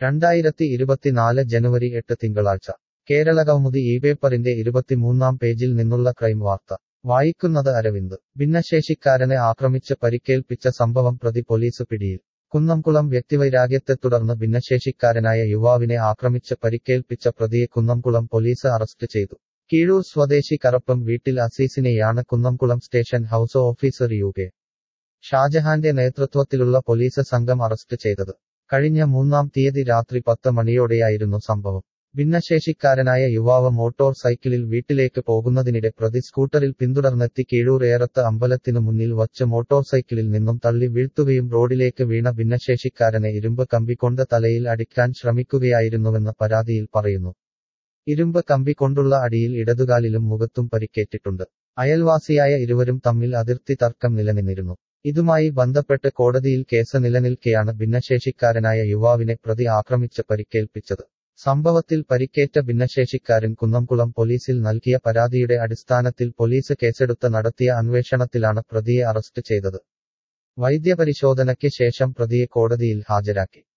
രണ്ടായിരത്തി ഇരുപത്തിനാല് ജനുവരി എട്ട് തിങ്കളാഴ്ച കേരളകൗമുദി ഈ പേപ്പറിന്റെ ഇരുപത്തിമൂന്നാം പേജിൽ നിന്നുള്ള ക്രൈം വാർത്ത വായിക്കുന്നത് അരവിന്ദ് ഭിന്നശേഷിക്കാരനെ ആക്രമിച്ച് പരിക്കേൽപ്പിച്ച സംഭവം പ്രതി പോലീസ് പിടിയിൽ കുന്നംകുളം വ്യക്തിവൈരാഗ്യത്തെ തുടർന്ന് ഭിന്നശേഷിക്കാരനായ യുവാവിനെ ആക്രമിച്ച് പരിക്കേൽപ്പിച്ച പ്രതിയെ കുന്നംകുളം പോലീസ് അറസ്റ്റ് ചെയ്തു കീഴൂർ സ്വദേശി കറപ്പം വീട്ടിൽ അസീസിനെയാണ് Kunnamkulam station house officer U K ഷാജഹാന്റെ നേതൃത്വത്തിലുള്ള പോലീസ് സംഘം അറസ്റ്റ് ചെയ്തത് കഴിഞ്ഞ മൂന്നാം തീയതി രാത്രി പത്ത് മണിയോടെയായിരുന്നു സംഭവം ഭിന്നശേഷിക്കാരനായ യുവാവ് മോട്ടോർ സൈക്കിളിൽ വീട്ടിലേക്ക് പോകുന്നതിനിടെ പ്രതി സ്കൂട്ടറിൽ പിന്തുടർന്നെത്തി കീഴൂർ ഏറത്ത് അമ്പലത്തിനു മുന്നിൽ വച്ച് മോട്ടോർ സൈക്കിളിൽ നിന്നും തള്ളി വീഴ്ത്തുകയും റോഡിലേക്ക് വീണ ഭിന്നശേഷിക്കാരനെ ഇരുമ്പ് കമ്പി കൊണ്ട് തലയിൽ അടിക്കാൻ ശ്രമിക്കുകയായിരുന്നുവെന്ന് പരാതിയിൽ പറയുന്നു ഇരുമ്പ് കമ്പി കൊണ്ടുള്ള അടിയിൽ ഇടതുകാലിലും മുഖത്തും പരിക്കേറ്റിട്ടുണ്ട് അയൽവാസിയായ ഇരുവരും തമ്മിൽ അതിർത്തി തർക്കം നിലനിന്നിരുന്നു ഇതുമായി ബന്ധപ്പെട്ട് കോടതിയിൽ കേസ് നിലനിൽക്കെയാണ് ഭിന്നശേഷിക്കാരനായ യുവാവിനെ പ്രതി ആക്രമിച്ച് പരിക്കേൽപ്പിച്ചത് സംഭവത്തിൽ പരിക്കേറ്റ ഭിന്നശേഷിക്കാരൻ കുന്നംകുളം പോലീസിൽ നൽകിയ പരാതിയുടെ അടിസ്ഥാനത്തിൽ പോലീസ് കേസെടുത്ത് നടത്തിയ അന്വേഷണത്തിലാണ് പ്രതിയെ അറസ്റ്റ് ചെയ്തത് വൈദ്യപരിശോധനയ്ക്ക് ശേഷം പ്രതിയെ കോടതിയിൽ ഹാജരാക്കി